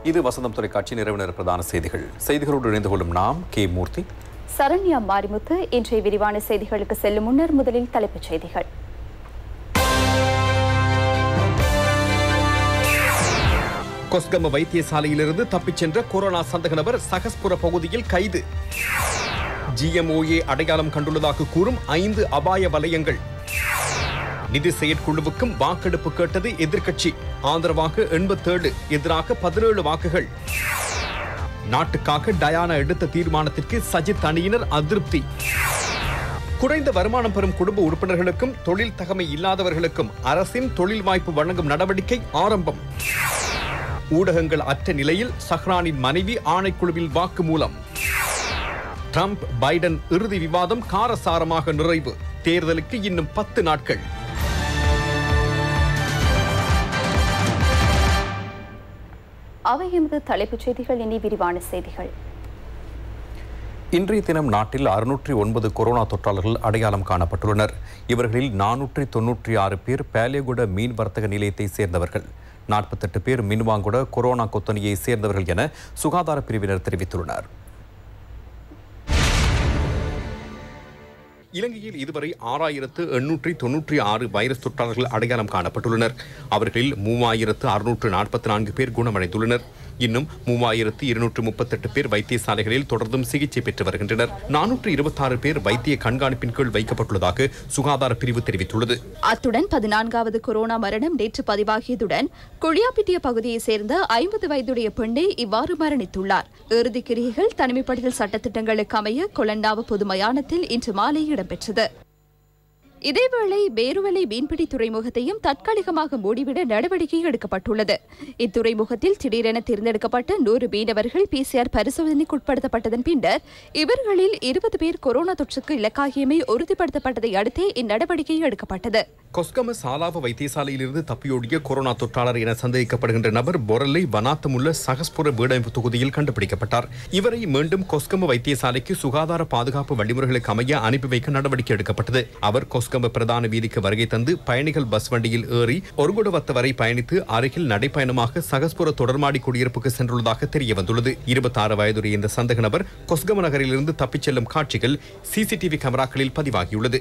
இது வசந்தம் தொலைக்காட்சி நிறைவினர் பிரதான செய்திகள் செய்திகளோடு இணைந்து கொள்ளும் நாம் கே மூர்த்தி சரண்யா மாரிமுத்து இன்றைய விரிவான செய்திகளுக்கு செல்லும் முன்னர் முதலில் தலைப்புச் செய்திகள் கொஸ்கம வைத்தியசாலையிலிருந்து தப்பிச் சென்ற கொரோனா சந்தக நபர் சகஸ்புர பகுதியில் கைது ஜிஎம்ஓஏ அடையாளம் கண்டுள்ளதாக கூறும் ஐந்து அபாய வலயங்கள் நிதி செயற்குழுவுக்கும் வாக்கெடுப்பு கேட்டது எதிர்க்கட்சி ஆதரவாக எண்பத்தேழு எதிராக பதினேழு வாக்குகள் நாட்டுக்காக டயானா எடுத்த தீர்மானத்திற்கு சஜித் அணியினர் அதிருப்தி குறைந்த வருமானம் பெறும் குடும்ப உறுப்பினர்களுக்கும் தொழில் தகமை இல்லாதவர்களுக்கும் அரசின் தொழில் வாய்ப்பு வழங்கும் நடவடிக்கை ஆரம்பம் ஊடகங்கள் அற்ற நிலையில் சஹ்ரானின் மனைவி ஆணைக்குழுவில் வாக்குமூலம் ட்ரம்ப் பைடன் இறுதி விவாதம் காரசாரமாக நிறைவு தேர்தலுக்கு இன்னும் பத்து நாட்கள் அவை எமது தலைப்புச் செய்திகள் இனி விரிவான செய்திகள் இன்றைய தினம் நாட்டில் அறுநூற்றி ஒன்பது கொரோனா தொற்றாளர்கள் அடையாளம் காணப்பட்டுள்ளனர் இவர்களில் நானூற்றி தொன்னூற்றி ஆறு பேர் பேலியகுட மீன் வர்த்தக நிலையத்தை சேர்ந்தவர்கள் நாற்பத்தெட்டு பேர் மின்வாங்குட கொரோனா கொத்தனியை சேர்ந்தவர்கள் என சுகாதார பிரிவினர் தெரிவித்துள்ளனர் இலங்கையில் இதுவரை ஆறாயிரத்து எண்ணூற்றி தொன்னூற்றி ஆறு வைரஸ் தொற்றாளர்கள் அடையாளம் காணப்பட்டுள்ளனர் அவர்களில் மூவாயிரத்து அறுநூற்று நாற்பத்தி நான்கு பேர் குணமடைந்துள்ளனர் இன்னும் மூவாயிரத்து இருநூற்று முப்பத்தெட்டு பேர் வைத்தியசாலைகளில் தொடர்ந்தும் சிகிச்சை பெற்று வருகின்றனர் நானூற்று இருபத்தாறு பேர் வைத்திய கண்காணிப்பின் கீழ் வைக்கப்பட்டுள்ளதாக சுகாதார பிரிவு தெரிவித்துள்ளது அத்துடன் பதினான்காவது கொரோனா மரணம் நேற்று பதிவாகியதுடன் குழியாப்பிட்டிய பகுதியைச் சேர்ந்த ஐம்பது வயதுடைய பெண்ணே இவ்வாறு மரணித்துள்ளார் இறுதிக் கிரியைகள் தனிமைப்படுத்தல் சட்டத்திட்டங்களுக்கு அமைய கொலண்டாவ பொது மயானத்தில் இன்று மாலை இடம்பெற்றது இதேவேளை பேருவலை மீன்பிடி துறைமுகத்தையும் தற்காலிகமாக மூடிவிட நடவடிக்கை எடுக்கப்பட்டுள்ளது இத்துறைமுகத்தில் திடீரென தேர்ந்தெடுக்கப்பட்ட நூறு மீனவர்கள் பிசிஆர் பரிசோதனைக்கு உட்படுத்தப்பட்டதன் பின்னர் இவர்களில் இருபது பேர் கொரோனா தொற்றுக்கு இலக்காகியமை உறுதிப்படுத்தப்பட்டதை அடுத்தே இந்நடவடிக்கை எடுக்கப்பட்டது கொஸ்கம சாலாவ வைத்தியசாலையிலிருந்து தப்பியோடிய கொரோனா தொற்றாளர் என சந்தேகிக்கப்படுகின்ற நபர் பொரலை வனாத்தமுள்ள சகஸ்புர வீடமைப்பு தொகுதியில் கண்டுபிடிக்கப்பட்டார் இவரை மீண்டும் கொஸ்கம வைத்தியசாலைக்கு சுகாதார பாதுகாப்பு வழிமுறைகளுக்கு அமைய அனுப்பி வைக்க நடவடிக்கை எடுக்கப்பட்டது அவர் கொஸ்கம பிரதான வீதிக்கு வருகை தந்து பயணிகள் பஸ் வண்டியில் ஏறி ஒருகுடவத்த வரை பயணித்து அருகில் நடைப்பயணமாக சகஸ்புர தொடர்மாடி குடியிருப்புக்கு சென்றுள்ளதாக தெரிய வந்துள்ளது இருபத்தாறு வயதுடைய இந்த சந்தக நபர் கொஸ்கம நகரிலிருந்து தப்பிச் செல்லும் காட்சிகள் சிசிடிவி கேமராக்களில் பதிவாகியுள்ளது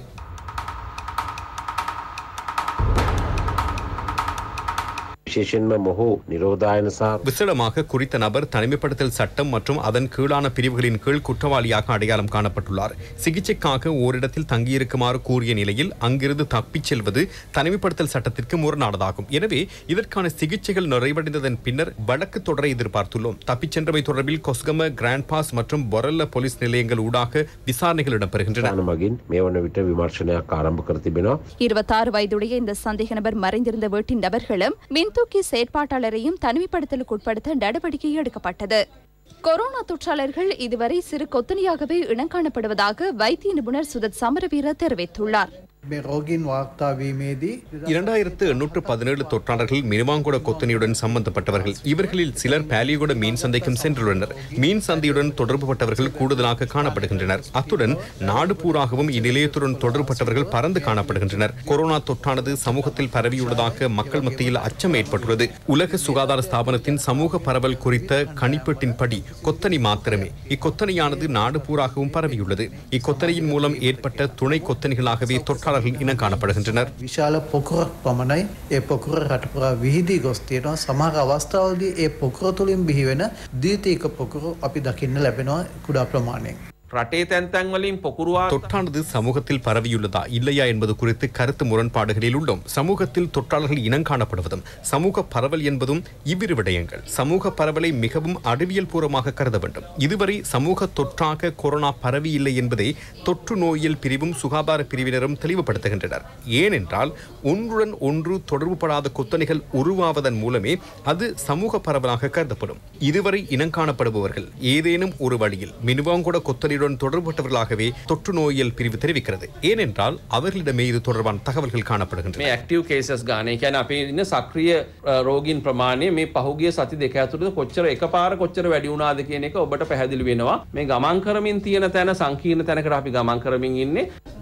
විශේෂෙන්ම මොහු නිරෝධායන සහ விசேடமாக குறித்த நபர் தனிமைப்படுத்தல் சட்டம் மற்றும் அதன் கீழான பிரிவுகளின் கீழ் குற்றவாளியாக அடையாளம் காணப்பட்டுள்ளார் சிகிச்சைக்காக ஓரிடத்தில் தங்கியிருக்குமாறு கூறிய நிலையில் அங்கிருந்து தப்பிச் செல்வது தனிமைப்படுத்தல் சட்டத்திற்கு முரணானதாகும் எனவே இதற்கான சிகிச்சைகள் நிறைவடைந்ததன் பின்னர் வழக்கு தொடர எதிர்பார்த்துள்ளோம் தப்பிச் சென்றவை தொடர்பில் கொஸ்கம கிராண்ட் பாஸ் மற்றும் பொரல்ல போலீஸ் நிலையங்கள் ஊடாக விசாரணைகள் இடம்பெறுகின்றன න මගින් මේ වන විට විමර්ශනයක් ආරම්භ කර තිබෙනවා. இருபத்தாறு வயதுடைய இந்த சந்தேக நபர் மறைந்திருந்த வீட்டின் நபர்களும் மின்தூக்கி செயற்பாட்டாளரையும் தனிமைப்படுத்தலுக்கு உட்படுத்த நடவடிக்கை எடுக்கப்பட்டது கொரோனா தொற்றாளர்கள் இதுவரை சிறு கொத்தனியாகவே இனங்காணப்படுவதாக வைத்திய நிபுணர் சுதத் சமரவீர தெரிவித்துள்ளார் මේ රෝගීන් වාර්තා වීමේදී இரண்டாயிரத்து எண்ணூற்று பதினேழு தொற்றாளர்கள் மினிவாங்குட கொத்தனியுடன் சம்பந்தப்பட்டவர்கள் இவர்களில் சிலர் பேலியகுட மீன் சந்தைக்கும் சென்றுள்ளனர் மீன் சந்தையுடன் தொடர்புபட்டவர்கள் கூடுதலாக காணப்படுகின்றனர் அத்துடன் நாடு பூராகவும் இந்நிலையத்துடன் தொடர்புபட்டவர்கள் பறந்து காணப்படுகின்றனர் கொரோனா தொற்றானது சமூகத்தில் பரவியுள்ளதாக மக்கள் மத்தியில் அச்சம் ஏற்பட்டுள்ளது உலக சுகாதார ஸ்தாபனத்தின் சமூக பரவல் குறித்த கணிப்பீட்டின்படி கொத்தனி மாத்திரமே இக்கொத்தனியானது நாடு பூராகவும் பரவியுள்ளது இக்கொத்தனியின் மூலம் ஏற்பட்ட துணை கொத்தனிகளாகவே தொற்றாளர்கள் இனம் காணப்படுகின்றனர் විශාල පොකුරක් පමණයි ඒ පොකුර රටපුරා විහිදී ගොස් තියෙනවා සමහර අවස්ථාවලදී ඒ පොකුර තුළින් බිහිවෙන දීතීක පොකුරු අපි දකින්න ලැබෙනවා කුඩා ප්‍රමාණයෙන්. රටේ තැන්තැන් වලින් පොකුරවා தொற்றானது சமூகத்தில் பரவியுள்ளதா இல்லையா என்பது குறித்து கருத்து முரண்பாடுகளில் உள்ளோம் சமூகத்தில் தொற்றாளர்கள் இனம் காணப்படுவதும் சமூக பரவல் என்பதும் இவ்விரு விடயங்கள் சமூக பரவலை மிகவும் அறிவியல் பூர்வமாக கருத வேண்டும் இதுவரை சமூக தொற்றாக கொரோனா பரவி இல்லை என்பதை தொற்று நோயியல் பிரிவும் சுகாதார பிரிவினரும் தெளிவுபடுத்துகின்றனர் ஏனென்றால் ஒன்றுடன் ஒன்று தொடர்புபடாத கொத்தணிகள் உருவாவதன் மூலமே அது சமூக பரவலாக கருதப்படும் இதுவரை இனங்காணப்படுபவர்கள் ஏதேனும் ஒரு வழியில் மினுவாங்கொட கொத்தனியுடன் தொடர்புபட்டவர்களாகவே தொற்று நோயியல் பிரிவு தெரிவிக்கிறது ஏனென்றால் அவர்களிடமே இது தொடர்பான தகவல்கள் காணப்படுகின்றன මේ ඇක්ටව් කේසස් ගානය කැන අපේ ඉන්න සක්‍රිය රෝගින් ප්‍රමාණය මේ පහුගිය සති දෙක ඇතුළද කොච්චර එක පාර කොච්චර වැඩියුණාද කියන එක ඔබට පැහැදිලි වෙනවා මේ ගමන් කරමින් තියෙන තැන සංකීර්ණ තැනකට අපි ගමන් කරමින් ඉන්නේ கொரோனா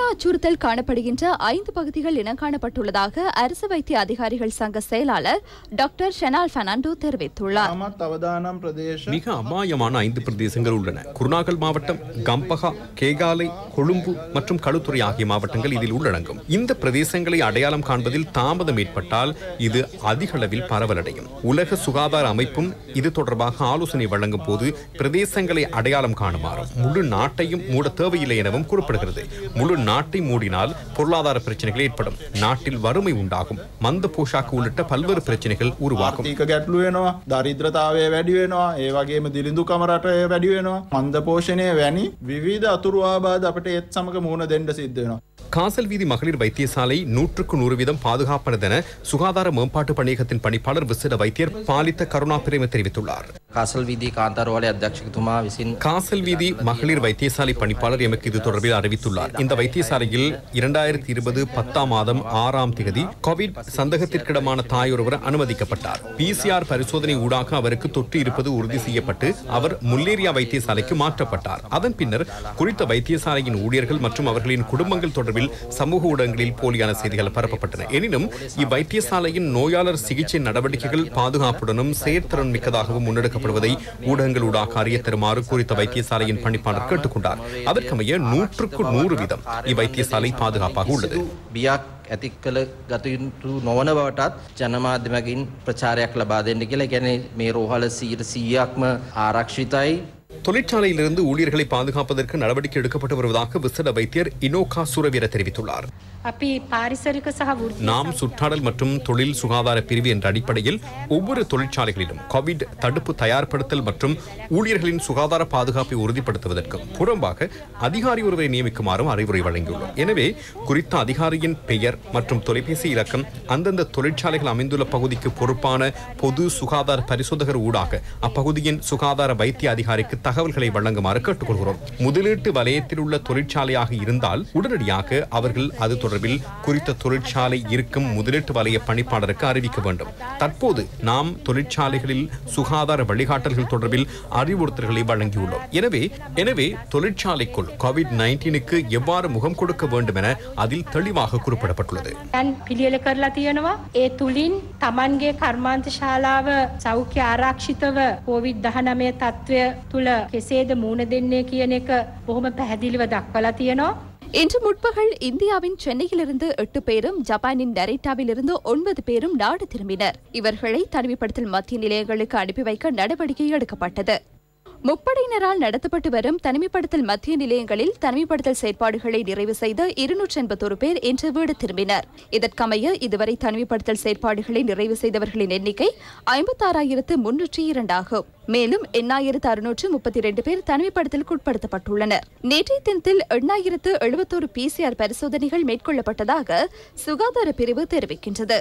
அச்சுறுத்தல் காணப்படுகின்ற ஐந்து பகுதிகள் இனங்காணப்பட்டுள்ளதாக அரசு வைத்திய அதிகாரிகள் சங்க செயலாளர் டாக்டர் ஷெனால் பெர்னாண்டோ தெரிவித்துள்ளார் මත් අවදානම් ප්‍රදේශ மிக அபாயமான ஐந்து பிரதேசங்கள் உள்ளன குருநாகல் மாவட்டம் கம்பகா கேகாலை கொழும்பு மற்றும் களுத்துறை ஆகிய மாவட்டங்கள் இதில் உள்ளடங்கும் இந்த பிரதேசங்களை அடையாளம் காண்பதில் தாமதம் ஏற்பட்டால் இது அதிக அளவில் பரவலடையும் உலக சுகாதார அமைப்பும் இது தொடர்பாக ஆலோசனை வழங்கும் போது பிரதேசங்களை அடையாளம் காணுமாறும் முழு நாட்டையும் மூட தேவையில்லை எனவும் கூறப்படுகிறது முழு நாட்டை மூடினால் பொருளாதார பிரச்சனைகள் ஏற்படும் நாட்டில் வறுமை உண்டாகும் மந்த போஷாக்கு உள்ளிட்ட பல்வேறு பிரச்சனைகள் உருவாகும் ආර්ථික ගැටලු වෙනවා දරිද්‍රතාවය වැඩි වෙනවා ඒ වගේම දිලිඳු කමරටය වැඩි වෙනවා මන්ද පෝෂණය වැනි විවිධ අතුරු ආබාධ අපට ඒත් සමග මුහුණ දෙන්න සිද්ධ වෙනවා காசல் வீதி மகளிர் வைத்தியசாலை நூற்றுக்கு நூறு வீதம் பாதுகாப்பானதென சுகாதார மேம்பாட்டு பணியகத்தின் பணிப்பாளர் விசிட வைத்தியர் பாலித்த கருணா பிரேம தெரிவித்துள்ளார் කාසල් වීදී කාන්තාරවලය අධ්‍යක්ෂකතුමා විසින් காசல் வீதி மகளிர் வைத்தியசாலை பணிப்பாளர் எமக்கு இது தொடர்பில் அறிவித்துள்ளார் இந்த வைத்தியசாலையில் இரண்டாயிரத்தி இருபது பத்தாம் மாதம் ஆறாம் தேதி கோவிட் சந்தேகத்திற்கிடமான தாயொருவர் அனுமதிக்கப்பட்டார் பிசிஆர் பரிசோதனை ஊடாக அவருக்கு தொற்று இருப்பது உறுதி செய்யப்பட்டு அவர் முல்லேரியா வைத்தியசாலைக்கு மாற்றப்பட்டார் அதன் பின்னர் குறித்த வைத்தியசாலையின் ஊழியர்கள் மற்றும் அவர்களின் குடும்பங்கள் தொடர்பில் சமூக ஊடகங்களில் போலியான செய்திகள் பரப்பப்பட்டன எனினும் இவ்வைத்தியசாலையின் நோயாளர் சிகிச்சை நடவடிக்கைகள் பாதுகாப்புடனும் செயற்திறன் மிக்கதாகவும் முன்னெடுக்கப்படுவதை ஊடகங்களூடாக அறிய தருமாறு குறித்த வைத்தியசாலையின் பணிப்பாளர் கேட்டுக்கொண்டார் அதற்கமைய நூற்றுக்கு நூறு வீதம் இவ்வைத்தியசாலை பாதுகாப்பாக உள்ளது බියක් ඇති කළ ගතයුතු නොවන බවටත් ජනමාධ්‍යමකින් ප්‍රචාරයක් ලබා දෙන්න කියලා ගැන මේ රෝහල සීට සීයක්ම ආරක්ෂිතයි தொழிற்சாலையிலிருந்து ஊழியர்களை பாதுகாப்பதற்கு நடவடிக்கை எடுக்கப்பட்டு வருவதாக விசேட வைத்தியர் இனோகா சுரவீர தெரிவித்துள்ளார் අපි පාරිසරික සහ වෘත්ති நாம் சுற்றாடல் மற்றும் தொழில் சுகாதார பிரிவு என்ற அடிப்படையில் ஒவ்வொரு தொழிற்சாலைகளிலும் கோவிட் தடுப்பு தயார்படுத்தல் மற்றும் ஊழியர்களின் சுகாதார பாதுகாப்பை உறுதிப்படுத்துவதற்கும் புறம்பாக அதிகாரி ஒருவரை நியமிக்குமாறும் அறிவுரை வழங்கியுள்ளோம் எனவே குறித்த அதிகாரியின் பெயர் மற்றும் தொலைபேசி இலக்கம் அந்தந்த தொழிற்சாலைகள் அமைந்துள்ள பகுதிக்கு பொறுப்பான பொது சுகாதார பரிசோதகர் ஊடாக அப்பகுதியின் சுகாதார வைத்திய அதிகாரிக்கு தகவல்களை வழங்குமாறு கேட்டுக்கொள்கிறோம் முதலீட்டு வலயத்தில் உள்ள தொழிற்சாலையாக இருந்தால் உடனடியாக அவர்கள் அது தொடர்பில் குறித்த தொழிற்சாலை இருக்கும் முதலீட்டு வலய பணிப்பாளருக்கு அறிவிக்க வேண்டும் தற்போது நாம் தொழிற்சாலைகளில் சுகாதார வழிகாட்டல்கள் தொடர்பில் அறிவுறுத்தல்களை வழங்கியுள்ளோம் எனவே எனவே தொழிற்சாலைக்குள் கோவிட் நைன்டீனுக்கு எவ்வாறு முகம் கொடுக்க வேண்டும் என அதில் தெளிவாக குறிப்பிடப்பட்டுள்ளது යන් පිළියල කරලා තියෙනවා ඒ තුළින් තමන්ගේ කර්මාන්ත ශාලාව සෞඛ්‍ය ආරක්ෂිතව කෝවිඩ් දහනමය තත්ත්වය තුළ කෙසේද මූුණ දෙන්නේ කියන එක බොහොම පැහැදිලිව දක්වලා තියෙනවා இன்று முற்பகல் இந்தியாவின் சென்னையிலிருந்து எட்டு பேரும் ஜப்பானின் நரேட்டாவிலிருந்து ஒன்பது பேரும் நாடு திரும்பினர் இவர்களை தனிமைப்படுத்தல் மத்திய நிலையங்களுக்கு அனுப்பி வைக்க நடவடிக்கை எடுக்கப்பட்டது முப்படையினரால் நடத்தப்பட்டு வரும் தனிமைப்படுத்தல் மத்திய நிலையங்களில் தனிமைப்படுத்தல் செயற்பாடுகளை நிறைவு செய்த இருநூற்றி எண்பத்தொரு பேர் இன்று வீடு திரும்பினர் இதற்கமைய இதுவரை தனிமைப்படுத்தல் செயற்பாடுகளை நிறைவு செய்தவர்களின் எண்ணிக்கை ஐம்பத்தாறாயிரத்து முன்னூற்றி இரண்டாகும் மேலும் எண்ணாயிரத்து அறுநூற்று முப்பத்தி இரண்டு பேர் தனிமைப்படுத்தலுக்கு உட்படுத்தப்பட்டுள்ளனர் நேற்றைய தினத்தில் எண்ணாயிரத்து எழுபத்தோரு பிசிஆர் பரிசோதனைகள் மேற்கொள்ளப்பட்டதாக சுகாதார பிரிவு தெரிவிக்கின்றது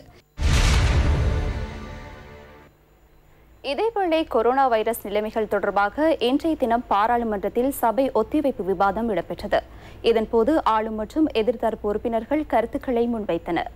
இதேவேளை கொரோனா வைரஸ் நிலைமைகள் தொடர்பாக இன்றைய தினம் பாராளுமன்றத்தில் சபை ஒத்திவைப்பு விவாதம் இடம்பெற்றது இதன்போது ஆளும் மற்றும் எதிர்த்தரப்பு உறுப்பினர்கள் கருத்துக்களை முன்வைத்தனர்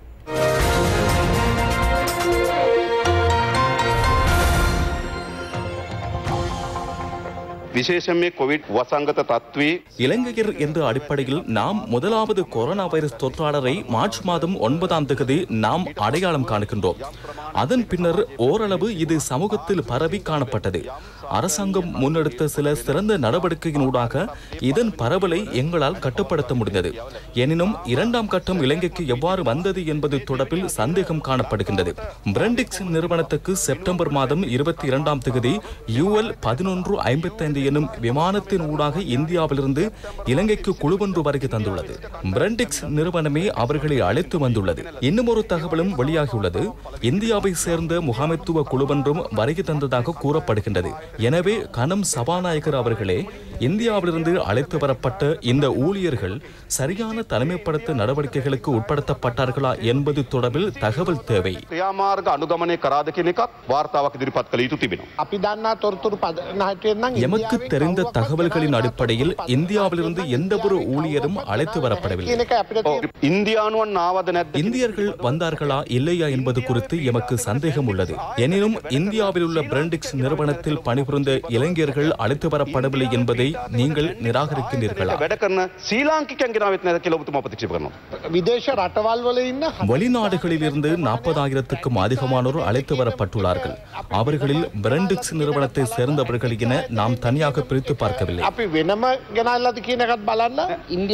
විශේෂම මේ කොවිඩ් වසංගත තත්ත්වේ இலங்கையர் என்ற அடிப்படையில் நாம் முதலாவது கொரோனா வைரஸ் தொற்றாளரை மார்ச் மாதம் ஒன்பதாம் தேதி நாம் அடையாளம் காணுகின்றோம் அதன் பின்னர் ஓரளவு இது சமூகத்தில் பரவி காணப்பட்டது அரசாங்கம் முன்னெடுத்த சில சிறந்த நடவடிக்கையினூடாக இதன் பரவலை எங்களால் கட்டுப்படுத்த முடிந்தது எனினும் இரண்டாம் கட்டம் இலங்கைக்கு எவ்வாறு வந்தது என்பது தொடர்பில் சந்தேகம் காணப்படுகின்றது பிரண்டிக்ஸ் நிறுவனத்துக்கு செப்டம்பர் மாதம் இருபத்தி இரண்டாம் தேதி யூஎல் பதினொன்று ஐம்பத்தைந்து எனும் விமானத்தின் ஊடாக இந்தியாவிலிருந்து இலங்கைக்கு குழுவொன்று வருகை தந்துள்ளது பிரண்டிக்ஸ் நிறுவனமே அவர்களை அழைத்து வந்துள்ளது இன்னும் ஒரு தகவலும் வெளியாகியுள்ளது இந்தியாவை சேர்ந்த முகாமைத்துவ குழுவொன்றும் வருகை தந்ததாக கூறப்படுகின்றது எனவே கனம் சபாநாயகர் அவர்களே இந்தியாவிலிருந்து அழைத்து வரப்பட்ட இந்த ஊழியர்கள் சரியான தனிமைப்படுத்த நடவடிக்கைகளுக்கு உட்படுத்தப்பட்டார்களா என்பது தொடர்பில் தகவல் தேவை ක්‍රියාමාර්ග අනුගමනය කරාද කියන එකත් වාර්තාවක් ඉදිරිපත් කළ යුතු තිබෙනවා. අපි දන්නා තොරතුරු පදන හැටියෙන් නම් எமக்கு தெரிந்த தகவல்களின் அடிப்படையில் இந்தியாவிலிருந்து எந்த ஒரு ஊழியரும் அழைத்து வரப்படவில்லை කියන එක අපිට ඉන්දියානුවන් ආවද නැද්ද இந்தியர்கள் வந்தார்களா இல்லையா என்பது குறித்து எமக்கு சந்தேகம் உள்ளது எனினும் இந்தியாவில் உள்ள பிரண்டிக்ஸ் நிறுவனத்தில் பணிபுரிந்த இளைஞர்கள் அழைத்து வரப்படவில்லை என்பதே நீங்கள் நிராகரிக்கின்றீர்களா වැඩ කරන ශ්‍රී ලාංකිකයන් ගෙනාවෙත් නැද කියලා ඔබතුමා ප්‍රතික්ෂේප කරනවා. විදේශ රටවල් වල ඉන්න வெளிநாடுகளிலிருந்து நாற்பதாயிரத்துக்கும் அதிகமானோர் அழைத்து வரப்பட்டுள்ளார்கள் அவர்களில் பிரண்டிக்ஸ் நிறுவனத்தை சேர்ந்தவர்கள் என நாம் தனியாக பிரித்து பார்க்கவில்லை අපි වෙනම ගෙනල්ලද කියන එකත් බලන්න ඉන්දිය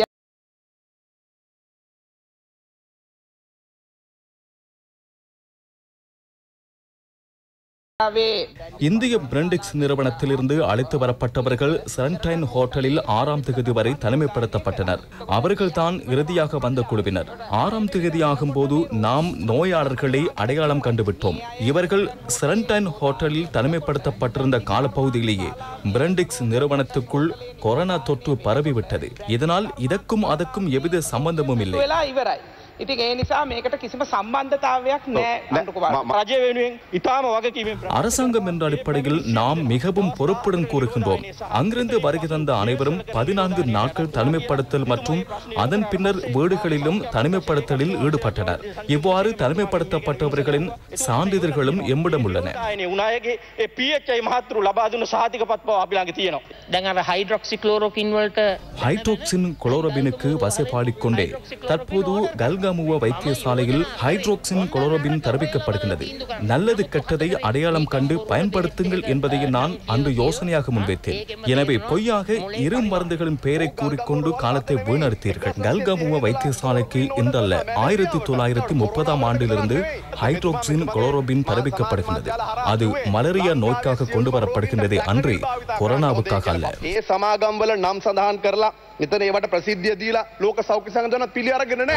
இந்திய பிரண்டிக்ஸ் நிறுவனத்திலிருந்து அழைத்து வரப்பட்டவர்கள் சரண்டைன் ஹோட்டலில் ஆறாம் தேதி வரை தனிமைப்படுத்தப்பட்டனர் அவர்கள்தான் இறுதியாக வந்த குழுவினர் ஆறாம் தேதியாகும் போது நாம் நோயாளர்களை அடையாளம் கண்டுவிட்டோம் இவர்கள் சரண்டைன் ஹோட்டலில் தனிமைப்படுத்தப்பட்டிருந்த காலப்பகுதியிலேயே பிரண்டிக்ஸ் நிறுவனத்துக்குள் கொரோனா தொற்று பரவிவிட்டது இதனால் இதற்கும் அதற்கும் எவ்வித சம்பந்தமும் இல்லை වෙලා ඉවරයි. ඉතින් ඒ නිසා මේකට කිසිම සම්බන්ධතාවයක් නෑ රජය වෙනුවෙන් ඉතාම වගකීමෙන් அரசாங்கம் என்ற அடிப்படையில் நாம் மிகவும் பொறுப்புடன் கூறுகின்றோம் அங்கிருந்து வருகை தந்த அனைவரும் பதினான்கு நாட்கள் தனிமைப்படுத்தல் மற்றும் அதன் பின்னர் வீடுகளிலும் தனிமைப்படுத்தலில் ஈடுபட்டனர் இவ்வாறு தனிமைப்படுத்தப்பட்டவர்களின் சான்றிதழ்களும் எம்மிடம் உள்ளன නේ උනායගේ ඒ PHI මහත්තුරු ලබා දුන්න සහතික පත් පව අපි ළඟ තියෙනවා. දැන් අර හයිඩ්‍රොක්සික්ලෝරෝකින් වලට ஹைட்ரோக்சின் குளோரபினுக்கு வசைபாடிக்கொண்டே தற்போது கல்காமுவ வைத்தியசாலையில் ஹைட்ரோக்சின் குளோரபின் தருவிக்கப்படுகின்றது நல்லது கெட்டதை அடையாளம் கண்டு பயன்படுத்துங்கள் என்பதை நான் அன்று யோசனையாக முன்வைத்தேன் எனவே பொய்யாக இரு மருந்துகளின் பெயரை கூறிக்கொண்டு காலத்தை வீணடித்தீர்கள் கல்காமுவ வைத்தியசாலைக்கு இன்றல்ல ஆயிரத்தி தொள்ளாயிரத்தி முப்பதாம் ஆண்டிலிருந்து ஹைட்ரோக்சின் குளோரோபின் தருவிக்கப்படுகின்றது அது மலேரியா நோய்க்காக கொண்டு வரப்படுகின்றதே அன்றி கொரோனாவுக்காக அல்ல ඒ සමාගම්වල නම් සඳහන් කරලා මෙතන ඒවට ප්‍රසිද්ධිය දීලා ලෝක සෞඛ්‍ය සංගතන පිළි අරගෙන නෑ.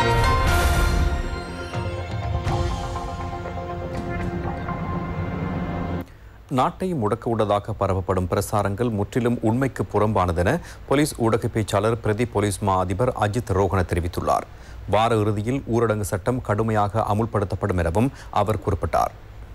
நாட்டை முடக்கவுள்ளதாக பரப்பப்படும் பிரசாரங்கள் முற்றிலும் உண்மைக்கு புறம்பானதென போலீஸ் ஊடக பேச்சாளர் பிரதி போலீஸ் மா அதிபர் அஜித் ரோகன தெரிவித்துள்ளார் வார இறுதியில் ஊரடங்கு சட்டம் கடுமையாக அமுல்படுத்தப்படும் எனவும் அவர் குறிப்பிட்டார்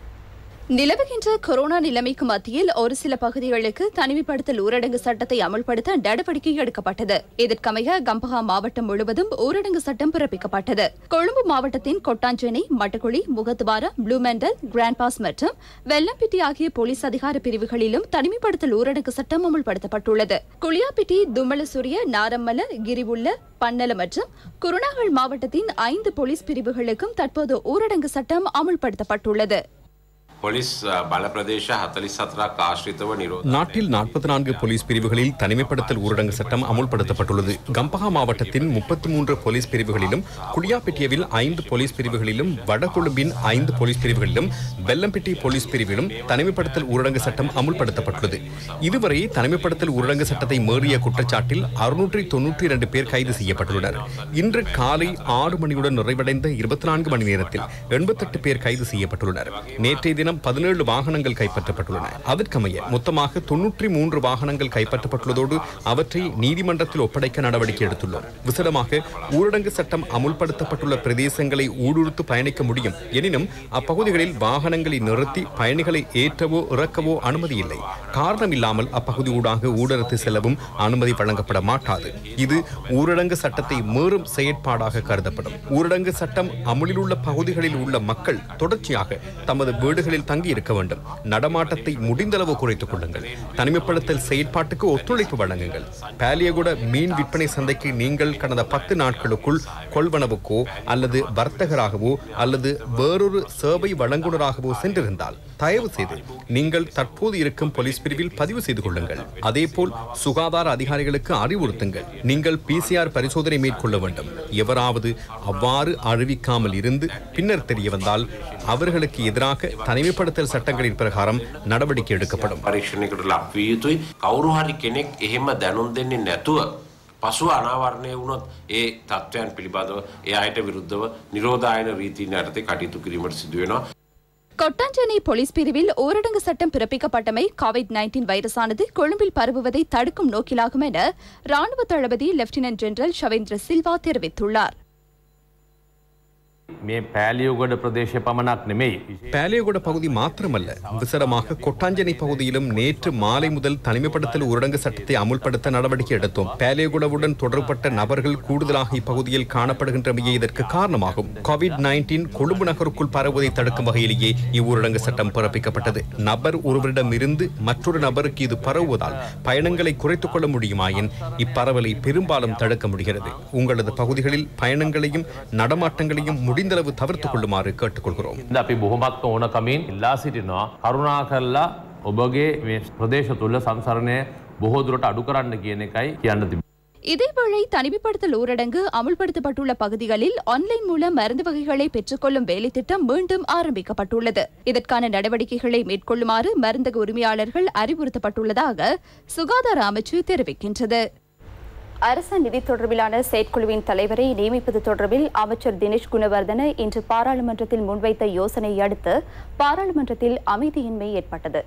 நிலவுகின்ற கொரோனா நிலைமைக்கு மத்தியில் ஒரு சில பகுதிகளுக்கு தனிமைப்படுத்தல் ஊரடங்கு சட்டத்தை அமல்படுத்த நடவடிக்கை எடுக்கப்பட்டது இதற்கமைய கம்பஹா மாவட்டம் முழுவதும் ஊரடங்கு சட்டம் பிறப்பிக்கப்பட்டது கொழும்பு மாவட்டத்தின் கொட்டாஞ்சேனை மட்டக்குழி முகத்துவார ப்ளூமெண்டல் கிராண்ட் பாஸ் மற்றும் வெள்ளம்பிட்டி ஆகிய போலீஸ் அதிகார பிரிவுகளிலும் தனிமைப்படுத்தல் ஊரடங்கு சட்டம் அமல்படுத்தப்பட்டுள்ளது குளியாப்பிட்டி தும்மலசூரிய நாரம்மல கிரிவுள்ள பன்னல மற்றும் குருணாகல் மாவட்டத்தின் ஐந்து போலீஸ் பிரிவுகளுக்கும் தற்போது ஊரடங்கு சட்டம் அமுல்படுத்தப்பட்டுள்ளது පොලිස් බල ප්‍රදේශ හතලිස් සතරක් ආශ්‍රිතව නිරෝධ நாட்டில் நாற்பத்தி நான்கு போலீஸ் பிரிவுகளில் தனிமைப்படுத்தல் ஊரடங்கு சட்டம் அமுல்படுத்தப்பட்டுள்ளது கம்பஹா மாவட்டத்தின் முப்பத்தி மூன்று போலீஸ் பிரிவுகளிலும் குடியாப்பெட்டியவில் ஐந்து போலீஸ் பிரிவுகளிலும் வடகொழும்பின் ஐந்து போலீஸ் பிரிவுகளிலும் வெல்லம்பெட்டி போலீஸ் பிரிவிலும் தனிமைப்படுத்தல் ஊரடங்கு சட்டம் அமுல்படுத்தப்பட்டுள்ளது இதுவரை தனிமைப்படுத்தல் ஊரடங்கு சட்டத்தை மீறிய குற்றச்சாட்டில் அறுநூற்றி தொன்னூற்றி இரண்டு பேர் கைது செய்யப்பட்டுள்ளனர் இன்று காலை ஆறு மணியுடன் நிறைவடைந்த இருபத்தி நான்கு மணி நேரத்தில் எண்பத்தெட்டு பேர் கைது செய்யப்பட்டுள்ளனர் நேற்றைய தினம் பதினேழு வாகனங்கள் கைப்பற்றப்பட்டுள்ளன அதற்கமைய மொத்தமாக தொன்னூற்றி மூன்று வாகனங்கள் கைப்பற்றப்பட்டுள்ளதோடு அவற்றை நீதிமன்றத்தில் ஒப்படைக்க நடவடிக்கை எடுத்துள்ளோம் விசடமாக ஊரடங்கு சட்டம் அமுல்படுத்தப்பட்டுள்ள பிரதேசங்களை ஊடுருத்து பயணிக்க முடியும் எனினும் அப்பகுதிகளில் வாகனங்களை நிறுத்தி பயணிகளை ஏற்றவோ இறக்கவோ அனுமதி இல்லை காரணம் இல்லாமல் அப்பகுதி ஊடாக ஊடறுத்து செல்லவும் அனுமதி வழங்கப்பட மாட்டாது இது ஊரடங்கு சட்டத்தை மீறும் செயற்பாடாக கருதப்படும் ஊரடங்கு சட்டம் அமுலில் உள்ள பகுதிகளில் உள்ள மக்கள் தொடர்ச்சியாக தமது வீடுகளில் தங்கி இருக்க வேண்டும் நடமாட்டத்தை முடிந்தளவு குறைத்துக் கொள்ளுங்கள் தனிமைப்படுத்தல் செயற்பாட்டுக்கு ஒத்துழைப்பு வழங்குங்கள் பாலியகுட மீன் விற்பனை சந்தைக்கு நீங்கள் கடந்த பத்து நாட்களுக்குள் கொள்வனவுக்கோ அல்லது வர்த்தகராகவோ அல்லது வேறொரு சேவை வழங்குனராகவோ சென்றிருந்தால் தயவு செய்து நீங்கள் தற்போது இருக்கும் போலீஸ் பிரிவில் பதிவு செய்து கொள்ளுங்கள் அதேபோல் சுகாதார அதிகாரிகளுக்கு அறிவுறுத்துங்கள் நீங்கள் பிசிஆர் பரிசோதனை மேற்கொள்ள வேண்டும் எவராவது அவ்வாறு அறிவிக்காமல் இருந்து பின்னர் தெரிய வந்தால் அவர்களுக்கு எதிராக தனிமைப்படுத்தல் சட்டங்களின் பிரகாரம் நடவடிக்கை எடுக்கப்படும் පරීක්ෂණයකට ලක්විය යුතුයි කවුරු හරි කෙනෙක් එහෙම දැනුම් දෙන්නේ නැතුව පසුව අනාවරණය වුණොත් ඒ තත්ත්වයන් පිළිබඳව ඒ අයට විරුද්ධව නිරෝධායන රීතින් යටතේ කටයුතු කිරීමට සිදුවෙනවා. கொட்டாஞ்சேனை போலீஸ் பிரிவில் ஊரடங்கு சட்டம் பிறப்பிக்கப்பட்டமை கோவிட் நைன்டீன் வைரஸானது கொழும்பில் பரவுவதை தடுக்கும் நோக்கிலாகும் என ராணுவ தளபதி லெப்டினன்ட் ஜெனரல் ஷவேந்திர சில்வா தெரிவித்துள்ளார் මේ පෑලියෝගොඩ ප්‍රදේශය පමණක් නෙමෙයි. பேலியகுட பகுதி மாத்திரமல்ல விசரமாக கொட்டாஞ்சனை பகுதியிலும் நேற்று மாலை முதல் தனிமைப்படுத்தல் ஊரடங்கு சட்டத்தை அமுல்படுத்த நடவடிக்கை எடுத்தோம் பேலியகுடவுடன் தொடர்பட்ட நபர்கள் கூடுதலாக இப்பகுதியில் காணப்படுகின்றமையே இதற்கு காரணமாகும் கோவிட் நைன்டீன் கொழும்பு நகருக்குள் பரவுவதை தடுக்கும் வகையிலேயே இவ்வூரடங்கு சட்டம் பிறப்பிக்கப்பட்டது நபர் ஒருவரிடம் இருந்து மற்றொரு நபருக்கு இது பரவுவதால் பயணங்களை குறைத்துக் கொள்ள முடியுமாயின் இப்பரவலை பெரும்பாலும் தடுக்க முடிகிறது உங்களது பகுதிகளில் பயணங்களையும் நடமாட்டங்களையும் முடிந்தளவு தவிர்த்துக் கொள்ளுமாறு கேட்டுக்கொள்கிறோம் ද අපි බොහොමත්ම ඕනකමින් ඉල්ලා සිටිනවා කරුණා කරලා ඔබගේ මේ ප්‍රදේශ තුළ සංසරණය බොහෝදුරට අඩු කරන්න කියන එකයි කියන්න තිබ. இதேவேளை தனிமைப்படுத்தல் ஊரடங்கு அமுல்படுத்தப்பட்டுள்ள பகுதிகளில் ஆன்லைன் மூலம் மருந்து வகைகளை பெற்றுக்கொள்ளும் வேலைத்திட்டம் மீண்டும் ஆரம்பிக்கப்பட்டுள்ளது இதற்கான நடவடிக்கைகளை மேற்கொள்ளுமாறு மருந்தக உரிமையாளர்கள் அறிவுறுத்தப்பட்டுள்ளதாக சுகாதார அமைச்சு தெரிவிக்கின்றது அரச நிதி தொடர்பிலான செயற்குழுவின் தலைவரை நியமிப்பது தொடர்பில் அமைச்சர் தினேஷ் குணவர்தன இன்று பாராளுமன்றத்தில் முன்வைத்த யோசனையை அடுத்து பாராளுமன்றத்தில் அமைதியின்மை ஏற்பட்டது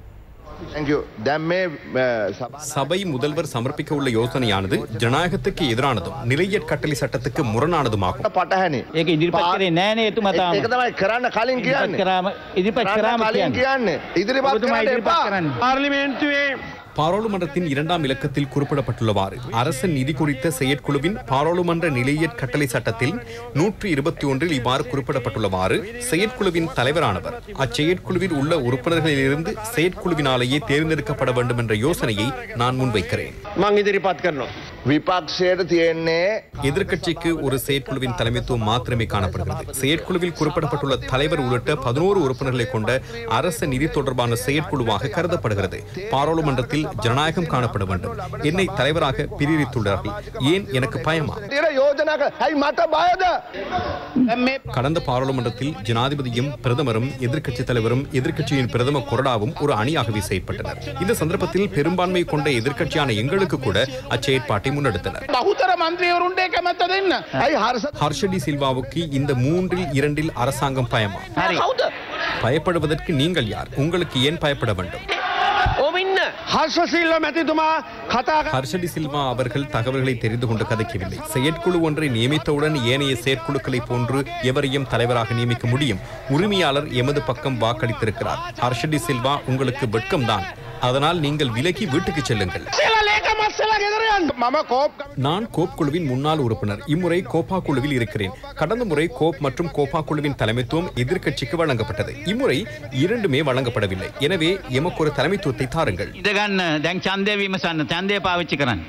சபை முதல்வர் சமர்ப்பிக்க உள்ள யோசனையானது ஜனநாயகத்துக்கு எதிரானதும் நிலையற் கட்டளை சட்டத்துக்கு முரணானதுமாகும் පටහැනි ඒක ඉදිරිපත් කරේ නෑනේ එතුමා ඒක තමයි කරන්න කලින් කියන්නේ. කරාම ඉදිරිපත් කරන්න කරාම කලින් කියන්නේ. ඉදිරිපත් ඔබතුමා කරන්න ඉදිරිපත් එපා. කරන්න. පාර්ලිමේන්තුවේ பாராளுமன்றத்தின் இரண்டாம் இலக்கத்தில் குறிப்பிடப்பட்டுள்ளவாறு அரச நிதி குறித்த செயற்குழுவின் பாராளுமன்ற நிலையற் கட்டளை சட்டத்தில் நூற்றி இருபத்தி ஒன்றில் இவ்வாறு குறிப்பிடப்பட்டுள்ளவாறு செயற்குழுவின் தலைவரானவர் அச்செயற்குழுவில் உள்ள உறுப்பினர்களிலிருந்து செயற்குழுவினாலேயே தேர்ந்தெடுக்கப்பட வேண்டும் என்ற யோசனையை நான் முன்வைக்கிறேன் මං ඉදිරිපත් කරනවා. විපක්ෂයට තියෙන්නේ எதிர்க்கட்சிக்கு ஒரு செயற்குழுவின் தலைமைத்துவம் மாத்திரமே காணப்படுகிறது செயற்குழுவில் குறிப்பிடப்பட்டுள்ள தலைவர் உள்ளிட்ட பதினோரு உறுப்பினர்களை கொண்ட அரச நிதி தொடர்பான செயற்குழுவாக கருதப்படுகிறது பாராளுமன்றத்தில் ஜனநாயகம் காணப்பட வேண்டும் என்னை தலைவராக பிரிவித்துள்ளார்கள் ஏன் எனக்கு பயமா තියෙන යෝජනා කර ඇයි මට බයද? கடந்த பாராளுமன்றத்தில் ஜனாதிபதியும் பிரதமரும் எதிர்க்கட்சி தலைவரும் எதிர்க்கட்சியின் பிரதம கொறடாவும் ஒரு அணியாகவே செயற்பட்டனர் இந்த சந்தர்ப்பத்தில் பெரும்பான்மை கொண்ட எதிர்க்கட்சியான எங்களுக்கு கூட அச்செயற்பாட்டை முன்னெடுத்தனர் බහුතර මන්ත්‍රීවරුන්ට කැමැත්ත දෙන්න. ඇයි හර්ෂ ஹர்ஷடி சில்வாவுக்கு இந்த மூன்றில் இரண்டில் அரசாங்கம் பயமா කවුද? பயப்படுவதற்கு நீங்கள் யார் உங்களுக்கு ஏன் பயப்பட வேண்டும் ඔබින්න හර්ෂසිල්ල මැතිතුමා කතා කර- ஹர்ஷடி சில்வா அவர்கள் தகவல்களை தெரிந்து கொண்டு கதைக்கவில்லை செயற்குழு ஒன்றை நியமித்தவுடன் ஏனைய செயற்குழுக்களை போன்று எவரையும் தலைவராக நியமிக்க முடியும் உரிமையாளர் எமது பக்கம் வாக்களித்திருக்கிறார் ஹர்ஷடி சில்வா உங்களுக்கு வெட்கம்தான் அதனால் நீங்கள் விலகி வீட்டுக்கு செல்லுங்கள் සිල ලේක මස්සලා ගෙදර යන්න. මම කෝප් நான் கோப் குழுவின் முன்னாள் உறுப்பினர் இம்முறை கோப்பா குழுவில் இருக்கிறேன் கடந்த முறை கோப் மற்றும் கோப்பா குழுவின் தலைமைத்துவம் எதிர்க்கட்சிக்கு வழங்கப்பட்டது இம்முறை இரண்டுமே வழங்கப்படவில்லை எனவே எமக்கு ஒரு தலைமைத்துவத்தை தாருங்கள் ඉදගන්න දැන් චන්දය විමසන්න චන්දය පාවිච්චි කරන්න.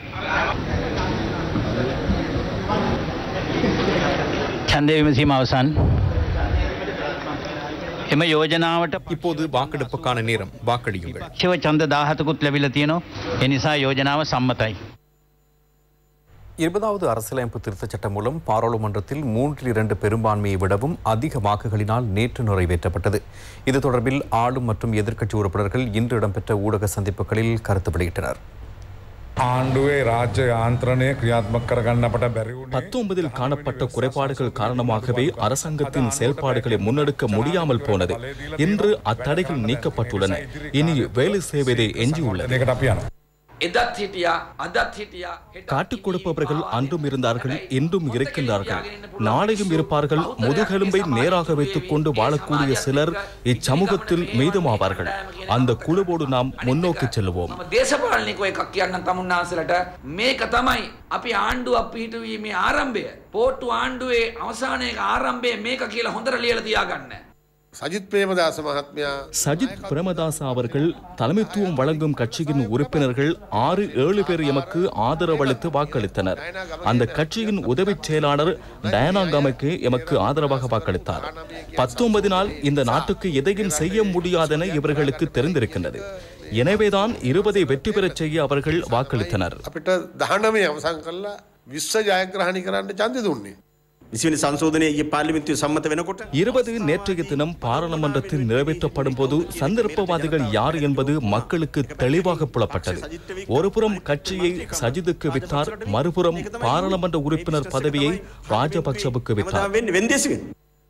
චන්දය විමසීම අවසන්. එම යෝජනාවට இப்போது வாக்கெடுப்புக்கான நேரம் வாக்களியுங்கள் ශිව චන්ද දාහතකුත් ලැබිල තියෙනවා එනිසා යෝජනාව සම්මතයි. இருபதாவது அரசியலமைப்பு திருத்தச் சட்டம் மூலம் பாராளுமன்றத்தில் மூன்றில் இரண்டு பெரும்பான்மையை விடவும் அதிக வாக்குகளினால் நேற்று நிறைவேற்றப்பட்டது இது தொடர்பில் ஆளும் மற்றும் எதிர்க்கட்சி உறுப்பினர்கள் இன்று இடம்பெற்ற ஊடக சந்திப்புகளில் கருத்து வெளியிட்டனர் ආණ්ඩුවේ රාජ්‍ය යාන්ත්‍රණය ක්‍රියාත්මක කරගන්න අපට බැරි වුණේ பத்தொன்பதில் காணப்பட்ட குறைபாடுகள் காரணமாகவே அரசாங்கத்தின் செயல்பாடுகளை முன்னெடுக்க முடியாமல் போனது இன்று அத்தடைகள் நீக்கப்பட்டுள்ளன இனி வேலை செய்வதே எஞ்சியுள்ளது ඒකට අපි යනවා. එදත් හිටියා අදත් හිටියා காட்டுக் கொடுப்பவர்கள் அன்றும் இருந்தார்கள் இன்றும் இருக்கின்றார்கள் நாளையும் இருப்பார்கள் முதுகெலும்பை நேராக வைத்துக் கொண்டு வாழக்கூடிய சிலர் இச்சமூகத்தில் மீதமாவார்கள் அந்த குழுவோடு நாம் முன்னோக்கி செல்லுவோம் මම දේශපාලනිකව එකක් කියන්න තමුන්නාසලට මේක තමයි අපි ආණ්ඩුව පිහිටුවීමේ ආරම්භය පෝට්ටු ආණ්ඩුවේ අවසානයක ආරම්භය මේක කියලා හොඳට ලියල තියාගන්න. සජිත් ප්‍රේමදාස මහත්මයා சஜித் பிரேமதாச அவர்கள் தலைமைத்துவம் வழங்கும் கட்சியின் உறுப்பினர்கள் ஆறு ஏழு பேர் எமக்கு ஆதரவளித்து வாக்களித்தனர் அந்த கட்சியின் உதவிச் செயலாளர் டயனாகாமைக்கு எமக்கு ஆதரவாக வாக்களித்தார் பத்தொன்பதினால் இந்த நாட்டுக்கு எதையும் செய்ய முடியாதென இவர்களுக்கு தெரிந்திருக்கின்றது எனவேதான் இருபதை வெற்றி பெறச் செய்ய அவர்கள் வாக்களித்தனர் අපිට දහනමේ අවසං කල්ලා විශ්ව ජයග්‍රහණි කරන්න චන්ද දුන්නේ. විසිනි සංශෝධනය ඊයේ පාර්ලිමේන්තුවේ සම්මත වෙනකොට இருபது நேற்றைய தினம் பாராளுமன்றத்தில் நிறைவேற்றப்படும் போது சந்தர்ப்பவாதிகள் யார் என்பது மக்களுக்கு தெளிவாக புலப்பட்டது ஒருபுறம் கட்சியை சஜிதுக்கு வித்தார் மறுபுறம் பாராளுமன்ற உறுப்பினர் பதவியை ராஜபக்சவுக்கு வித்தார் වෙන්නේ වෙන්දේසිගෙන්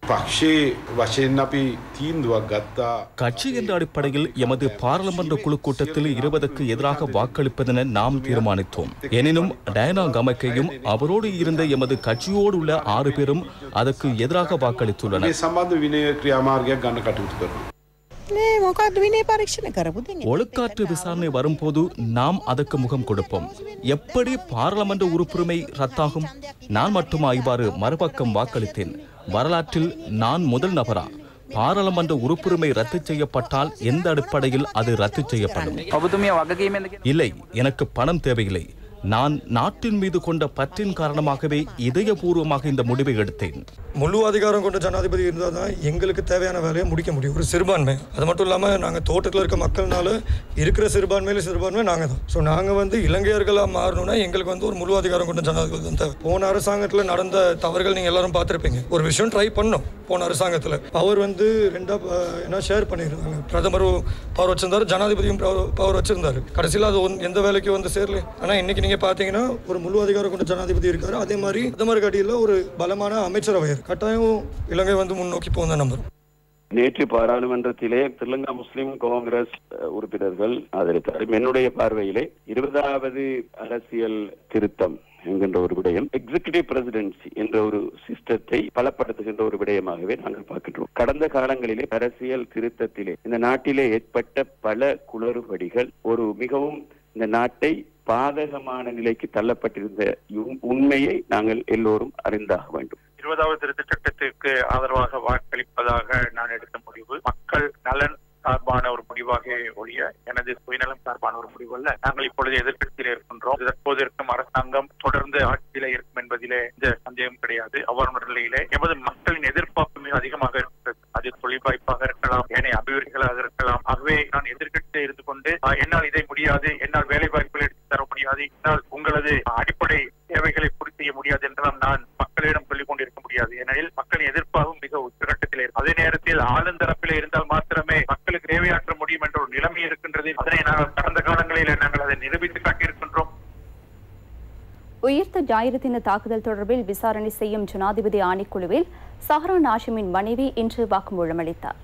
පක්ෂයේ වශයෙන් අපි තීන්දුවක් ගත්තා கட்சி என்ற அடிப்படையில் எமது பாராளுமன்ற குழு கூட்டத்தில் இருபதுக்கு எதிராக வாக்களிப்பதென நாம் தீர்மானித்தோம் எனினும் டயனா கமக்கையும் அவரோடு இருந்த எமது கட்சியோடு உள்ள ஆறு பேரும் அதற்கு எதிராக මේ வாக்களித்துள்ளனர் සම්බන්ධ විනය ක්‍රියාමාර්ගයක් ගන්න කටයුතු කරනවා. නේ මොකක්ද විනය පරීක්ෂණ කරපු දෙන්නේ ஒழுக்காற்று விசாரணை வரும்போது நாம் அதற்கு முகம் கொடுப்போம் எப்படி பாராளுமன்ற உறுப்புரிமை ரத்தாகும் நான் மட்டுமா இவ்வாறு மறுபக்கம் வாக்களித்தேன் வரலாற்றில் நான் முதல் நபரா பாராளுமன்ற உறுப்புரிமை ரத்து செய்யப்பட்டால் எந்த அடிப்படையில் அது ரத்து செய்யப்படும் ඔබතුමිය වගකීමෙන්ද இல்லை எனக்கு பணம் தேவையில்லை நான் நாட்டின் மீது கொண்ட பற்றின் காரணமாகவே இதயபூர்வமாக இந்த முடிவை எடுத்தேன் முழு அதிகாரம் கொண்ட ஜனாதிபதி இருந்தால் தான் எங்களுக்கு தேவையான வேலையை முடிக்க முடியும் ஒரு சிறுபான்மை அது மட்டும் இல்லாமல் நாங்கள் தோட்டத்தில் இருக்க மக்கள்னால இருக்கிற சிறுபான்மையில சிறுபான்மை நாங்கள் தான் ஸோ நாங்கள் வந்து இலங்கையர்களாக மாறணும்னா எங்களுக்கு வந்து ஒரு முழு அதிகாரம் கொண்ட ஜனாதிபதி தான் தேவை போன அரசாங்கத்தில் நடந்த தவறுகள் நீங்கள் எல்லாரும் பார்த்துருப்பீங்க ஒரு விஷயம் ட்ரை பண்ணோம் போன அரசாங்கத்தில் அவர் வந்து ரெண்டா அஹ், என்ன ஷேர் பண்ணியிருந்தாங்க பிரதமரும் பவர் வச்சிருந்தாரு ஜனாதிபதியும் பவர் வச்சிருந்தாரு கடைசியில் அது ஒன்- எந்த வேலைக்கு வந்து சேரல ஆனால் இன்னைக்கு நீங்கள் பார்த்தீங்கன்னா ஒரு முழு அதிகாரம் கொண்ட ஜனாதிபதி இருக்காரு அதே மாதிரி பிரதமர் கடியில் ஒரு பலமான அமைச்சரவை இருக்கு கட்டாயம் இலங்கை வந்து முன்னோக்கி போகும் நம்புறோம் நேற்று பாராளுமன்றத்திலே ஸ்ரீலங்கா முஸ்லிம் காங்கிரஸ் அஹ், உறுப்பினர்கள் ஆதரித்தார் என்னுடைய பார்வையிலே இருபதாவது அரசியல் திருத்தம் என்கின்ற ஒரு விடயம் எக்ஸிகியூட்டிவ் பிரசிடென்சி என்ற ஒரு சிஸ்டத்தை பலப்படுத்துகின்ற ஒரு விடயமாகவே நாங்கள் பார்க்கின்றோம் கடந்த காலங்களிலே அரசியல் திருத்தத்திலே இந்த நாட்டிலே ஏற்பட்ட பல குளறுபடிகள் ஒரு மிகவும் இந்த நாட்டை பாதகமான நிலைக்கு தள்ளப்பட்டிருந்த உண்- உண்மையை நாங்கள் எல்லோரும் அறிந்தாக வேண்டும் இருபதாவது திருத்த சட்டத்திற்கு ஆதரவாக வாக்களிப்பதாக நான் எடுத்த முடிவு மக்கள் நலன் சார்பான ஒரு முடிவாக ஒழிய எனது சுயநலம் சார்பான ஒரு முடிவு அல்ல நாங்கள் இப்பொழுது எதிர்க்கட்சியில் இருக்கின்றோம் தற்போது இருக்கும் அரசாங்கம் தொடர்ந்து ஆட்சியில இருக்கும் என்பதிலே எந்த சந்தேகம் கிடையாது அவ்வாறு நிலையிலே எமது மக்களின் எதிர்பார்ப்பு மிக அதிகமாக இருக்கிறது அது தொழில் வாய்ப்பாக இருக்கலாம் ஏனைய அபிவிருத்திகளாக இருக்கலாம் ஆகவே நான் எதிர்க்கட்சியில் இருந்து கொண்டு "ஆ, என்னால் இதை முடியாது என்னால் வேலை வாய்ப்புகளை எடுத்து தர முடியாது என்னால் உங்களது அடிப்படை தேவைகளை பூர்த்தி செய்ய முடியாது என்றெல்லாம் நான் மக்களிடம் சொல்லிக் கொண்டிருக்க முடியாது ஏனெனில் மக்களின் எதிர்ப்பாகவும் மிக உச்சகட்டத்தில் இருக்கு அதே நேரத்தில் ஆளுந்தரப்பிலே இருந்தால் மாத்திரமே மக்களுக்கு தேவையாற்ற முடியும் என்ற ஒரு நிலைமை இருக்கின்றது அதனை நாங்கள் கடந்த காலங்களில் நாங்கள் அதை நிரூபித்து காட்டியிருக்கின்றோம் உயிர்த்த ஞாயிறு தின தாக்குதல் தொடர்பில் விசாரணை செய்யும் ஜனாதிபதி ஆணைக்குழுவில் சஹ்ரான் ஆஷிமின் மனைவி இன்று வாக்குமூலம் அளித்தார்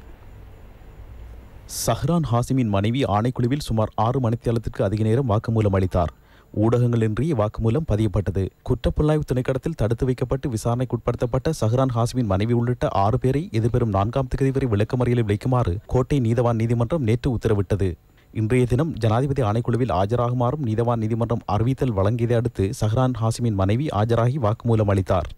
சஹ்ரான் ஹாசிமின் மனைவி ஆணைக்குழுவில் சுமார் ஆறு மணித்தியாலத்திற்கு அதிக நேரம் வாக்குமூலம் அளித்தார் ஊடகங்களின்றி வாக்குமூலம் பதியப்பட்டது குற்றப்புலனாய்வு திணைக்களத்தில் தடுத்து வைக்கப்பட்டு விசாரணைக்குட்படுத்தப்பட்ட சஹ்ரான் ஹாசிமின் மனைவி உள்ளிட்ட ஆறு பேரை எதிர்வரும் நான்காம் தேதி வரை விளக்கமறியலில் வைக்குமாறு கோட்டை நீதவான் நீதிமன்றம் நேற்று உத்தரவிட்டது இன்றைய தினம் ஜனாதிபதி ஆணைக்குழுவில் ஆஜராகுமாறும் நீதவான் நீதிமன்றம் அறிவித்தல் வழங்கியதை அடுத்து சஹ்ரான் ஹாசிமின் மனைவி ஆஜராகி வாக்குமூலம் அளித்தார்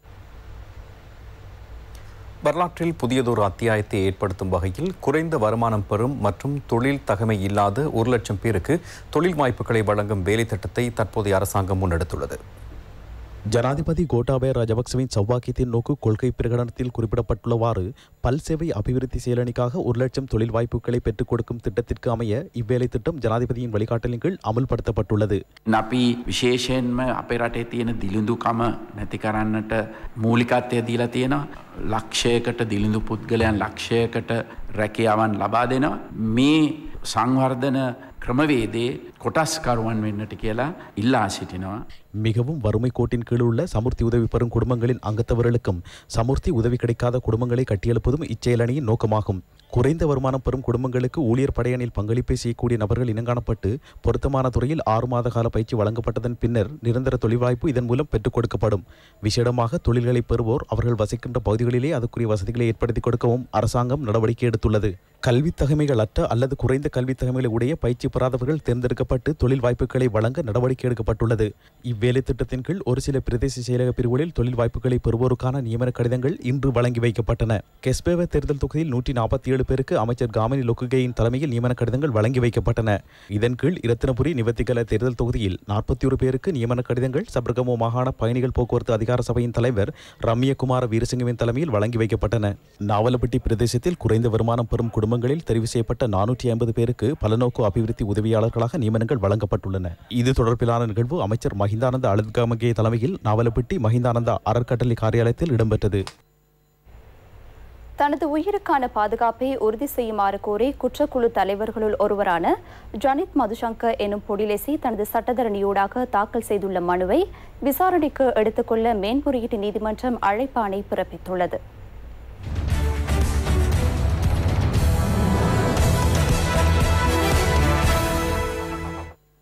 வரலாற்றில் புதியதொரு அத்தியாயத்தை ஏற்படுத்தும் வகையில் குறைந்த வருமானம் பெறும் மற்றும் தொழில் தகமை இல்லாத ஒரு லட்சம் பேருக்கு தொழில் வாய்ப்புகளை வழங்கும் வேலை திட்டத்தை தற்போதைய அரசாங்கம் முன்னெடுத்துள்ளது ஜனாதிபதி கோட்டாபய ராஜபக்சவின் சௌபாக்கியத்தின் நோக்கு கொள்கை பிரகடனத்தில் குறிப்பிடப்பட்டுள்ளவாறு பல் சேவை அபிவிருத்தி செயலணிக்காக ஒரு லட்சம் தொழில் வாய்ப்புகளை பெற்றுக் கொடுக்கும் திட்டத்திற்கு அமைய இவ்வேலை திட்டம் ஜனாதிபதியின் வழிகாட்டலின் கீழ் அமல்படுத்தப்பட்டுள்ளது අපි විශේෂයෙන්ම අපේ රටේ තියෙන දිලිඳුකම නැති කරන්නට මූලිකත්වය දීලා තියෙනවා ලක්ෂයකට දිලිඳු පුද්ගලයන් ලක්ෂයකට රැකියාවන් ලබා දෙනවා මේ සංවර්ධන ක්‍රමවේදේ කොටස්කරුවන් වෙන්නට කියලා ඉල්ලා සිටිනවා. மிகவும் வறுமை கோட்டின் கீழ் உள்ள சமுர்த்தி உதவி பெறும் குடும்பங்களின் அங்கத்தவர்களுக்கும் சமுர்த்தி உதவி கிடைக்காத குடும்பங்களை கட்டியெழுப்பதும் இச்செயலணியின் நோக்கமாகும் குறைந்த வருமானம் பெறும் குடும்பங்களுக்கு ஊழியர் படையணியில் பங்களிப்பை செய்யக்கூடிய நபர்கள் இனங்காணப்பட்டு பொருத்தமான துறையில் ஆறு மாத கால பயிற்சி வழங்கப்பட்டதன் பின்னர் நிரந்தர தொழில் வாய்ப்பு இதன் மூலம் பெற்றுக் கொடுக்கப்படும் விசேடமாக தொழில்களை பெறுவோர் அவர்கள் வசிக்கின்ற பகுதிகளிலே அதுக்குரிய வசதிகளை ஏற்படுத்தி கொடுக்கவும் அரசாங்கம் நடவடிக்கை எடுத்துள்ளது கல்வித் தகமைகள் அற்ற அல்லது குறைந்த கல்வித் தகமைகளை உடைய பயிற்சி பெறாதவர்கள் தேர்ந்தெடுக்கப்பட்டு தொழில் வாய்ப்புகளை வழங்க நடவடிக்கை எடுக்கப்பட்டுள்ளது இவ்வேலை திட்டத்தின் கீழ் ஒரு சில பிரதேச செயலக பிரிவுகளில் தொழில் வாய்ப்புகளை பெறுவோருக்கான நியமன கடிதங்கள் இன்று வழங்கி வைக்கப்பட்டன கெஸ்பேவ தேர்தல் தொகுதியில் நூற்றி நாற்பத்தி ஏழு பேருக்கு அமைச்சர் காமினி லொக்குகேயின் தலைமையில் நியமன கடிதங்கள் வழங்கி வைக்கப்பட்டன இதன் கீழ் இரத்தினபுரி நிவத்திகல தேர்தல் தொகுதியில் நாற்பத்தி ஒரு பேருக்கு நியமன கடிதங்கள் சபர்கமோ மாகாண பயணிகள் போக்குவரத்து அதிகார சபையின் தலைவர் ரம்யகுமார வீரசிங்கவின் தலைமையில் வழங்கி வைக்கப்பட்டன நாவலப்பட்டி பிரதேசத்தில் குறைந்த வருமானம் பெறும் குடும்பங்களில் தெரிவு செய்யப்பட்ட நானூற்றி ஐம்பது பேருக்கு பலநோக்கு அபிவிருத்தி உதவியாளர்களாக நியமனங்கள் வழங்கப்பட்டுள்ளன இது தொடர்பிலான நிகழ்வு அமைச்சர் மஹிந்தானந்த அழுத்காமகே தலைமையில் நாவலப்பட்டி மஹிந்தானந்தா அறக்கட்டளை காரியாலயத்தில் இடம்பெற்றது தனது உயிருக்கான பாதுகாப்பை உறுதி செய்யுமாறு கோரி குற்றக்குழு தலைவர்களுள் ஒருவரான ஜனித் மதுசங்கர் எனும் பொடிலேசி தனது சட்டத்தரணியூடாக தாக்கல் செய்துள்ள மனுவை விசாரணைக்கு எடுத்துக்கொள்ள மேன்முறையீட்டு நீதிமன்றம் அழைப்பாணை பிறப்பித்துள்ளது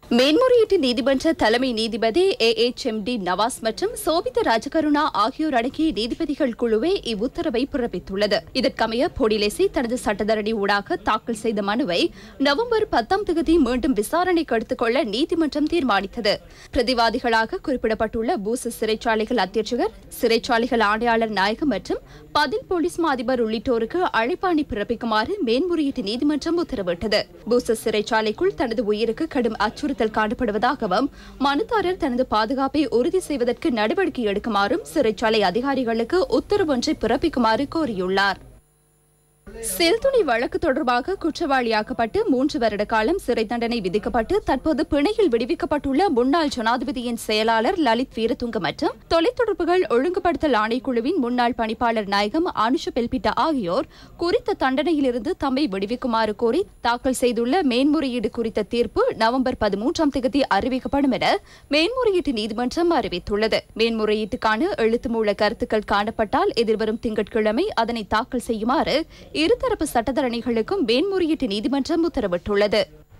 மேன்முறையீட்டு நீதிமன்ற தலைமை நீதிபதி A H M D Nawaz மற்றும் சோபித ராஜகருணா ஆகியோர் அடங்கிய நீதிபதிகள் குழுவே இவ்வுத்தரவை பிறப்பித்துள்ளது இதற்கமைய பொடிலேசி தனது சட்டத்தரணி ஊடாக தாக்கல் செய்த மனுவை நவம்பர் பத்தாம் தேதி மீண்டும் விசாரணைக்கு எடுத்துக் கொள்ள நீதிமன்றம் தீர்மானித்தது பிரதிவாதிகளாக குறிப்பிடப்பட்டுள்ள பூச சிறைச்சாலைகள் அத்தியட்சகர் சிறைச்சாலைகள் ஆணையாளர் நாயகம் மற்றும் பதில் போலீஸ் மா அதிபர் உள்ளிட்டோருக்கு அழைப்பாணி பிறப்பிக்குமாறு மேன்முறையீட்டு நீதிமன்றம் உத்தரவிட்டது பூச சிறைச்சாலைக்குள் தனது உயிருக்கு கடும் அச்சுறுத்தல் காணப்படுவதாகவும் மனுதாரர் தனது பாதுகாப்பை உறுதி செய்வதற்கு நடவடிக்கை எடுக்குமாறும் சிறைச்சாலை அதிகாரிகளுக்கு உத்தரவு ஒன்றை பிறப்பிக்குமாறு கோரியுள்ளார் செல்துணி வழக்கு தொடர்பாக குற்றவாளியாக்கப்பட்டு மூன்று வருட காலம் சிறை தண்டனை விதிக்கப்பட்டு தற்போது பிணையில் விடுவிக்கப்பட்டுள்ள முன்னாள் ஜனாதிபதியின் செயலாளர் லலித் வீரதுங்க மற்றும் தொலைத்தொடர்புகள் ஒழுங்குபடுத்தல் ஆணைக்குழுவின் முன்னாள் பணிப்பாளர் நாயகம் அனுஷ பெல்பிட்டா ஆகியோர் குறித்த தண்டனையிலிருந்து தம்மை விடுவிக்குமாறு கோரி தாக்கல் செய்துள்ள மேன்முறையீடு குறித்த தீர்ப்பு நவம்பர் பதிமூன்றாம் தேதி அறிவிக்கப்படும் என மேன்முறையீட்டு நீதிமன்றம் அறிவித்துள்ளது மேன்முறையீட்டுக்கான எழுத்து மூல கருத்துக்கள் காணப்பட்டால் எதிர்வரும் திங்கட்கிழமை அதனை தாக்கல் செய்யுமாறு இருதரப்பு சட்டத்தரணிகளுக்கும் மேன்முறையீட்டு நீதிமன்றம் உத்தரவிட்டுள்ளது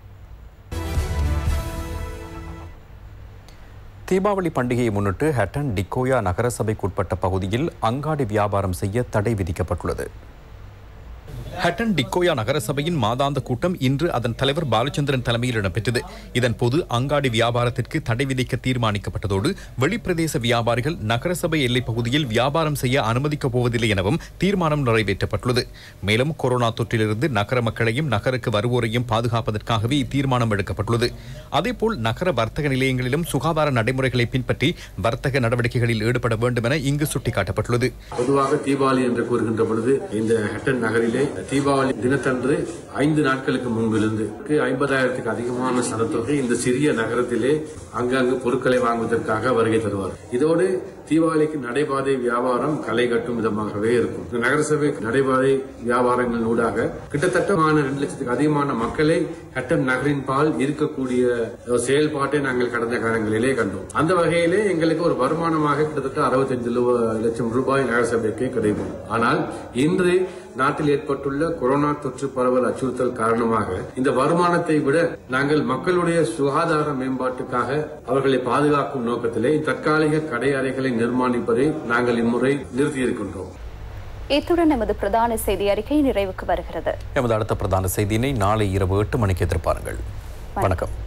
தீபாவளி பண்டிகையை முன்னிட்டு ஹட்டன் டிக்கோயா நகரசபைக்குட்பட்ட பகுதியில் அங்காடி வியாபாரம் செய்ய தடை விதிக்கப்பட்டுள்ளது ஹட்டன் டிக்கோயா நகரசபையின் மாதாந்த கூட்டம் இன்று அதன் தலைவர் பாலச்சந்திரன் தலைமையில் இடம்பெற்றது இதன் போது அங்காடி வியாபாரத்திற்கு தடை விதிக்க தீர்மானிக்கப்பட்டதோடு வெளிப்பிரதேச வியாபாரிகள் நகரசபை எல்லைப் பகுதியில் வியாபாரம் செய்ய அனுமதிக்கப் போவதில்லை எனவும் தீர்மானம் நிறைவேற்றப்பட்டுள்ளது மேலும் கொரோனா தொற்றிலிருந்து நகர மக்களையும் நகருக்கு வருவோரையும் பாதுகாப்பதற்காகவே இத்தீர்மானம் எடுக்கப்பட்டுள்ளது அதேபோல் நகர வர்த்தக நிலையங்களிலும் சுகாதார நடைமுறைகளை பின்பற்றி வர்த்தக நடவடிக்கைகளில் ஈடுபட வேண்டும் என இங்கு சுட்டிக்காட்டப்பட்டுள்ளது பொதுவாக தீபாவளி என்று கூறுகின்ற பொழுது இந்த ஹட்டன் நகரிலே தீபாவளி தினத்தன்று ஐந்து நாட்களுக்கு முன்பிலிருந்து ஐம்பதாயிரத்துக்கு அதிகமான சனத்தொகை இந்த சிறிய நகரத்திலே அங்கங்கு பொருட்களை வாங்குவதற்காக வருகை தருவார் இதோடு தீபாவளிக்கு நடைபாதை வியாபாரம் களை கட்டும் விதமாகவே இருக்கும் இந்த நகரசபை நடைபாதை வியாபாரங்கள் ஊடாக கிட்டத்தட்ட ரெண்டு லட்சத்துக்கு அதிகமான மக்களை ஹட்டன் நகரின் பால் இருக்கக்கூடிய ஒரு செயல்பாட்டை நாங்கள் கடந்த காலங்களிலே கண்டோம் அந்த வகையிலே எங்களுக்கு ஒரு வருமானமாக கிட்டத்தட்ட அறுபத்தஞ்சு லட்சம் ரூபாய் நகரசபைக்கு கிடைக்கும் ஆனால் இன்று நாட்டில் ஏற்பட்டுள்ள கொரோனா தொற்று பரவல் அச்சுறுத்தல் காரணமாக இந்த வருமானத்தை விட நாங்கள் மக்களுடைய சுகாதார மேம்பாட்டுக்காக அவர்களை பாதுகாக்கும் நோக்கத்திலே தற்காலிக கடை அறைகளை நிர்மாணிப்பதை நாங்கள் இம்முறை நிறுத்தியிருக்கின்றோம் இத்துடன் நமது பிரதான செய்தி அறிக்கை நிறைவுக்கு வருகிறது எமது அடுத்த பிரதான செய்தியினை நாளை இரவு எட்டு மணிக்கு எதிர்பாருங்கள் வணக்கம்